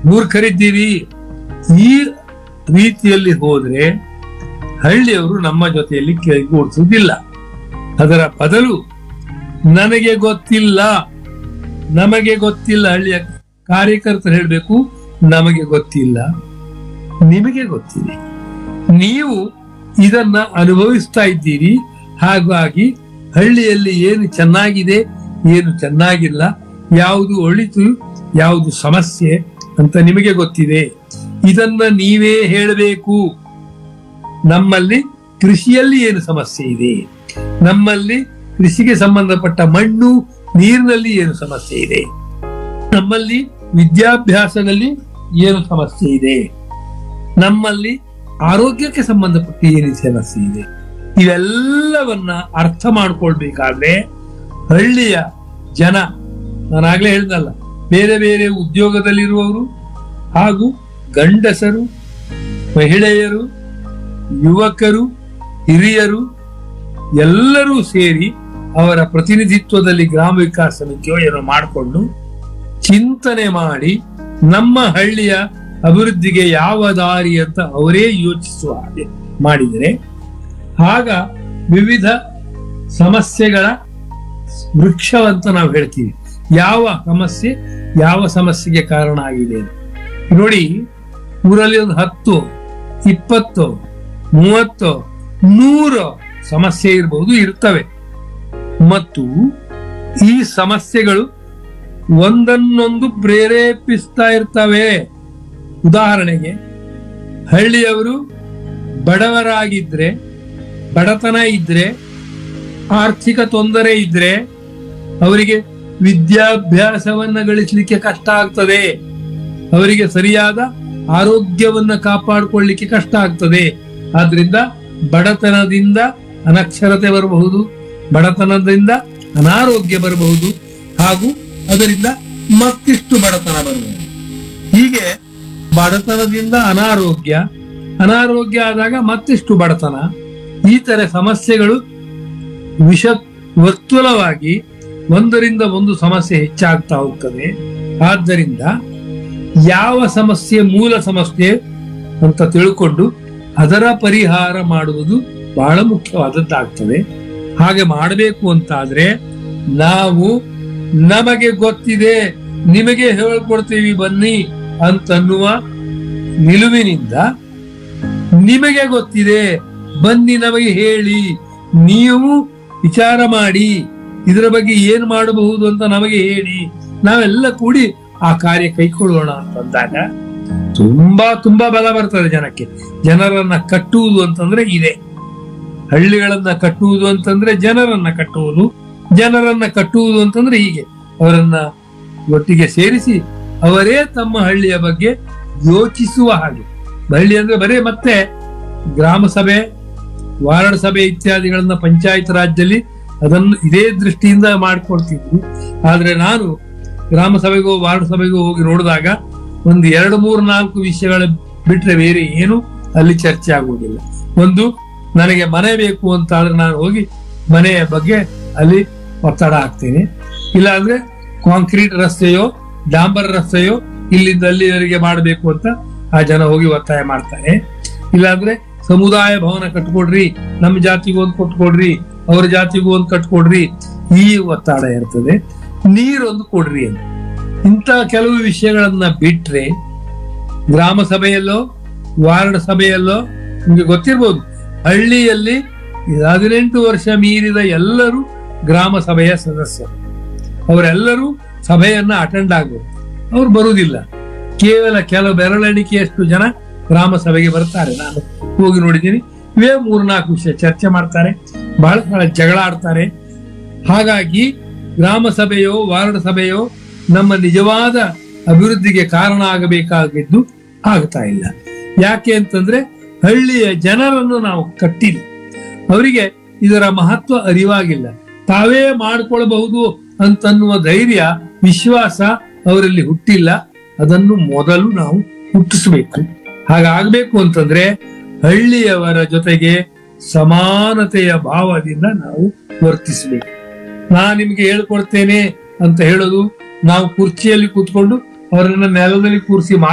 ಮೂರ್ಖರಿದ್ದೀರಿ ಈ ರೀತಿಯಲ್ಲಿ ಹೋದ್ರೆ ಹಳ್ಳಿಯವರು ನಮ್ಮ ಜೊತೆಯಲ್ಲಿ ಕೇಳಿಗೂಡಿಸುವುದಿಲ್ಲ ಅದರ ಬದಲು ನನಗೆ ಗೊತ್ತಿಲ್ಲ ನಮಗೆ ಗೊತ್ತಿಲ್ಲ ಹಳ್ಳಿಯ ಕಾರ್ಯಕರ್ತರು ಹೇಳಬೇಕು ನಮಗೆ ಗೊತ್ತಿಲ್ಲ ನಿಮಗೆ ಗೊತ್ತಿದೆ ನೀವು ಇದನ್ನ ಅನುಭವಿಸ್ತಾ ಇದ್ದೀರಿ ಹಾಗಾಗಿ ಹಳ್ಳಿಯಲ್ಲಿ ಏನು ಚೆನ್ನಾಗಿದೆ ಏನು ಚೆನ್ನಾಗಿಲ್ಲ ಯಾವುದು ಒಳಿತು ಯಾವುದು ಸಮಸ್ಯೆ ಅಂತ ನಿಮಗೆ ಗೊತ್ತಿದೆ ಇದನ್ನ ನೀವೇ ಹೇಳಬೇಕು ನಮ್ಮಲ್ಲಿ ಕೃಷಿಯಲ್ಲಿ ಏನು ಸಮಸ್ಯೆ ಇದೆ ನಮ್ಮಲ್ಲಿ ಕೃಷಿಗೆ ಸಂಬಂಧಪಟ್ಟ ಮಣ್ಣು ನೀರಿನಲ್ಲಿ ಏನು ಸಮಸ್ಯೆ ಇದೆ ನಮ್ಮಲ್ಲಿ ವಿದ್ಯಾಭ್ಯಾಸದಲ್ಲಿ ಏನು ಸಮಸ್ಯೆ ಇದೆ ನಮ್ಮಲ್ಲಿ ಆರೋಗ್ಯಕ್ಕೆ ಸಂಬಂಧಪಟ್ಟ ಏನು ಸಮಸ್ಯೆ ಇದೆ ಇವೆಲ್ಲವನ್ನ ಅರ್ಥ ಮಾಡ್ಕೊಳ್ಬೇಕಾದ್ರೆ ಹಳ್ಳಿಯ ಜನ ನಾನಾಗ್ಲೇ ಹೇಳ್ದಲ್ಲ ಬೇರೆ ಬೇರೆ ಉದ್ಯೋಗದಲ್ಲಿರುವವರು ಹಾಗೂ ಗಂಡಸರು ಮಹಿಳೆಯರು ಯುವಕರು ಹಿರಿಯರು ಎಲ್ಲರೂ ಸೇರಿ ಅವರ ಪ್ರತಿನಿಧಿತ್ವದಲ್ಲಿ ಗ್ರಾಮ ವಿಕಾಸ ಸಮಿತಿಯೋ ಏನೋ ಮಾಡಿಕೊಂಡು ಚಿಂತನೆ ಮಾಡಿ ನಮ್ಮ ಹಳ್ಳಿಯ ಅಭಿವೃದ್ಧಿಗೆ ಯಾವ ದಾರಿ ಅಂತ ಅವರೇ ಯೋಚಿಸುವ ಹಾಗೆ ಮಾಡಿದರೆ ಆಗ ವಿವಿಧ ಸಮಸ್ಯೆಗಳ ವೃಕ್ಷವಂತ ನಾವು ಹೇಳ್ತೀವಿ ಯಾವ ಸಮಸ್ಯೆ ಯಾವ ಸಮಸ್ಯೆಗೆ ಕಾರಣ ಆಗಿದೆ ಅಂತ. ನೋಡಿ ಊರಲ್ಲಿ ಒಂದು ಹತ್ತು ಇಪ್ಪತ್ತು ಮೂವತ್ತು ನೂರು ಸಮಸ್ಯೆ ಇರಬಹುದು ಇರ್ತವೆ ಮತ್ತು ಈ ಸಮಸ್ಯೆಗಳು ಒಂದನ್ನೊಂದು ಪ್ರೇರೇಪಿಸ್ತಾ ಇರ್ತವೆ ಉದಾಹರಣೆಗೆ ಹಳ್ಳಿಯವರು ಬಡವರಾಗಿದ್ರೆ ಬಡತನ ಇದ್ರೆ ಆರ್ಥಿಕ ತೊಂದರೆ ಇದ್ರೆ ಅವರಿಗೆ ವಿದ್ಯಾಭ್ಯಾಸವನ್ನ ಗಳಿಸಲಿಕ್ಕೆ ಕಷ್ಟ ಆಗ್ತದೆ ಅವರಿಗೆ ಸರಿಯಾದ ಆರೋಗ್ಯವನ್ನ ಕಾಪಾಡಿಕೊಳ್ಳಿಕ್ಕೆ ಕಷ್ಟ ಆಗ್ತದೆ ಆದ್ರಿಂದ ಬಡತನದಿಂದ ಅನಕ್ಷರತೆ ಬರಬಹುದು ಬಡತನದಿಂದ ಅನಾರೋಗ್ಯ ಬರಬಹುದು ಹಾಗೂ ಅದರಿಂದ ಮತ್ತಿಷ್ಟು ಬಡತನ ಬರಬಹುದು ಹೀಗೆ ಬಡತನದಿಂದ ಅನಾರೋಗ್ಯ ಅನಾರೋಗ್ಯ ಆದಾಗ ಮತ್ತಿಷ್ಟು ಬಡತನ ಈ ತರ ಸಮಸ್ಯೆಗಳು ವಿಷ ವರ್ತುಲವಾಗಿ ಒಂದರಿಂದ ಒಂದು ಸಮಸ್ಯೆ ಹೆಚ್ಚಾಗ್ತಾ ಹೋಗ್ತದೆ ಆದ್ದರಿಂದ ಯಾವ ಸಮಸ್ಯೆ ಮೂಲ ಸಮಸ್ಯೆ ಅಂತ ತಿಳ್ಕೊಂಡು ಅದರ ಪರಿಹಾರ ಮಾಡುವುದು ಬಹಳ ಮುಖ್ಯವಾದದ್ದಾಗ್ತದೆ ಹಾಗೆ ಮಾಡಬೇಕು ಅಂತಾದ್ರೆ ನಾವು ನಮಗೆ ಗೊತ್ತಿದೆ ನಿಮಗೆ ಹೇಳ್ಕೊಡ್ತೀವಿ ಬನ್ನಿ ಅಂತನ್ನುವ ನಿಲುವಿನಿಂದ ನಿಮಗೆ ಗೊತ್ತಿದೆ ಬನ್ನಿ ನಮಗೆ ಹೇಳಿ ನೀವು ವಿಚಾರ ಮಾಡಿ ಇದರ ಬಗ್ಗೆ ಏನ್ ಮಾಡಬಹುದು ಅಂತ ನಮಗೆ ಹೇಳಿ ನಾವೆಲ್ಲ ಕೂಡಿ ಆ ಕಾರ್ಯ ಕೈಕೊಳ್ಳೋಣ ಅಂತಂದಾಗ ತುಂಬಾ ತುಂಬಾ ಬಲ ಬರ್ತದೆ ಜನಕ್ಕೆ ಜನರನ್ನ ಕಟ್ಟುವುದು ಅಂತಂದ್ರೆ ಇದೆ ಹಳ್ಳಿಗಳನ್ನ ಕಟ್ಟುವುದು ಅಂತಂದ್ರೆ ಜನರನ್ನ ಕಟ್ಟುವುದು ಜನರನ್ನ ಕಟ್ಟುವುದು ಅಂತಂದ್ರೆ ಹೀಗೆ ಅವರನ್ನ ಒಟ್ಟಿಗೆ ಸೇರಿಸಿ ಅವರೇ ತಮ್ಮ ಹಳ್ಳಿಯ ಬಗ್ಗೆ ಯೋಚಿಸುವ ಹಾಗೆ ಹಳ್ಳಿ ಅಂದ್ರೆ ಬರೇ ಮತ್ತೆ ಗ್ರಾಮ ಸಭೆ ವಾರ್ಡ್ ಸಭೆ ಇತ್ಯಾದಿಗಳನ್ನ ಪಂಚಾಯತ್ ರಾಜ್ಯದಲ್ಲಿ ಅದನ್ನು ಇದೇ ದೃಷ್ಟಿಯಿಂದ ಮಾಡ್ಕೊಳ್ತಿದ್ರು ಆದ್ರೆ ನಾನು ಗ್ರಾಮ ಸಭೆಗೋ ವಾರ್ಡ್ ಸಭೆಗೋ ಹೋಗಿ ನೋಡಿದಾಗ ಒಂದು ಎರಡು ಮೂರು ನಾಲ್ಕು ವಿಷಯಗಳ ಬಿಟ್ರೆ ಬೇರೆ ಏನು ಅಲ್ಲಿ ಚರ್ಚೆ ಆಗುವುದಿಲ್ಲ ಒಂದು ನನಗೆ ಮನೆ ಬೇಕು ಅಂತ ಆದ್ರೆ ನಾನು ಹೋಗಿ ಮನೆಯ ಬಗ್ಗೆ ಅಲ್ಲಿ ಒತ್ತಡ ಹಾಕ್ತೇನೆ ಇಲ್ಲ ಅಂದ್ರೆ ಕಾಂಕ್ರೀಟ್ ರಸ್ತೆಯೋ ಡಾಂಬರ್ ರಸ್ತೆಯೋ ಇಲ್ಲಿಂದ ಅಲ್ಲಿವರೆಗೆ ಮಾಡಬೇಕು ಅಂತ ಆ ಜನ ಹೋಗಿ ಒತ್ತಾಯ ಮಾಡ್ತಾರೆ ಇಲ್ಲಾಂದ್ರೆ ಸಮುದಾಯ ಭವನ ಕಟ್ಕೊಡ್ರಿ ನಮ್ಮ ಜಾತಿಗೂ ಒಂದು ಕೊಟ್ಕೊಡ್ರಿ ಅವ್ರ ಜಾತಿಗೂ ಒಂದು ಕಟ್ಕೊಡ್ರಿ ಈ ಒತ್ತಡ ಇರ್ತದೆ ನೀರೊಂದು ಕೊಡ್ರಿ ಅಂತ ಇಂಥ ಕೆಲವು ವಿಷಯಗಳನ್ನ ಬಿಟ್ರೆ ಗ್ರಾಮ ಸಭೆಯಲ್ಲೋ ವಾರ್ಡ್ ಸಭೆಯಲ್ಲೋ ನಿಮಗೆ ಗೊತ್ತಿರ್ಬೋದು ಹಳ್ಳಿಯಲ್ಲಿ ಹದಿನೆಂಟು ವರ್ಷ ಮೀರಿದ ಎಲ್ಲರೂ ಗ್ರಾಮ ಸಭೆಯ ಸದಸ್ಯರು ಅವರೆಲ್ಲರೂ ಸಭೆಯನ್ನ ಅಟೆಂಡ್ ಆಗ್ಬೋದು ಅವ್ರು ಬರುವುದಿಲ್ಲ ಕೇವಲ ಕೆಲವು ಬೆರಳೆಣಿಕೆಯಷ್ಟು ಜನ ಗ್ರಾಮ ಸಭೆಗೆ ಬರ್ತಾರೆ ನಾನು ಹೋಗಿ ನೋಡಿದ್ದೀನಿ ಇವೇ ಮೂರ್ನಾಲ್ಕು ವಿಷಯ ಚರ್ಚೆ ಮಾಡ್ತಾರೆ ಬಹಳ ಸಲ ಜಗಳ ಆಡ್ತಾರೆ ಹಾಗಾಗಿ ಗ್ರಾಮ ಸಭೆಯೋ ವಾರ್ಡ್ ಸಭೆಯೋ ನಮ್ಮ ನಿಜವಾದ ಅಭಿವೃದ್ಧಿಗೆ ಕಾರಣ ಆಗಬೇಕಾಗಿದ್ದು ಆಗ್ತಾ ಇಲ್ಲ ಯಾಕೆ ಅಂತಂದ್ರೆ ಹಳ್ಳಿಯ ಜನರನ್ನು ನಾವು ಕಟ್ಟಿಲ್ಲ ಅವರಿಗೆ ಇದರ ಮಹತ್ವ ಅರಿವಾಗಿಲ್ಲ ತಾವೇ ಮಾಡ್ಕೊಳ್ಬಹುದು ಅಂತನ್ನುವ ಧೈರ್ಯ ವಿಶ್ವಾಸ ಅವರಲ್ಲಿ ಹುಟ್ಟಿಲ್ಲ ಅದನ್ನು ಮೊದಲು ನಾವು ಹುಟ್ಟಿಸಬೇಕು ಹಾಗಾಗಬೇಕು ಅಂತಂದ್ರೆ ಹಳ್ಳಿಯವರ ಜೊತೆಗೆ ಸಮಾನತೆಯ ಭಾವದಿಂದ ನಾವು ವರ್ತಿಸಬೇಕು ನಾ ನಿಮ್ಗೆ ಹೇಳ್ಕೊಡ್ತೇನೆ ಅಂತ ಹೇಳೋದು ನಾವು ಕುರ್ಚಿಯಲ್ಲಿ ಕೂತ್ಕೊಂಡು ಅವರನ್ನ ನೆಲದಲ್ಲಿ ಕೂರಿಸಿ